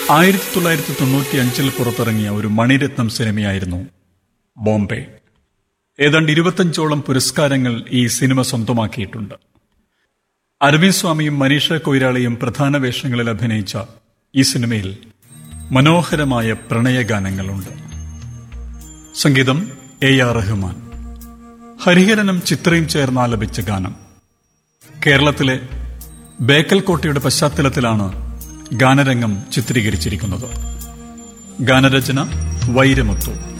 ആയിരത്തി തൊള്ളായിരത്തി തൊണ്ണൂറ്റി അഞ്ചിൽ പുറത്തിറങ്ങിയ ഒരു മണിരത്നം സിനിമയായിരുന്നു ബോംബെ ഏതാണ്ട് ഇരുപത്തഞ്ചോളം പുരസ്കാരങ്ങൾ ഈ സിനിമ സ്വന്തമാക്കിയിട്ടുണ്ട് അരവിന്ദ് സ്വാമിയും മനീഷ കൊയ്രാളയും പ്രധാന വേഷങ്ങളിൽ അഭിനയിച്ച ഈ സിനിമയിൽ മനോഹരമായ പ്രണയഗാനങ്ങളുണ്ട് സംഗീതം എ ആർ റഹ്മാൻ ഹരിഹരനും ചിത്രയും ചേർന്ന് ആലപിച്ച ഗാനം കേരളത്തിലെ ബേക്കൽ കോട്ടയുടെ പശ്ചാത്തലത്തിലാണ് ഗാനരംഗം ചിത്രീകരിച്ചിരിക്കുന്നത് ഗാനരചന വൈരമുത്തു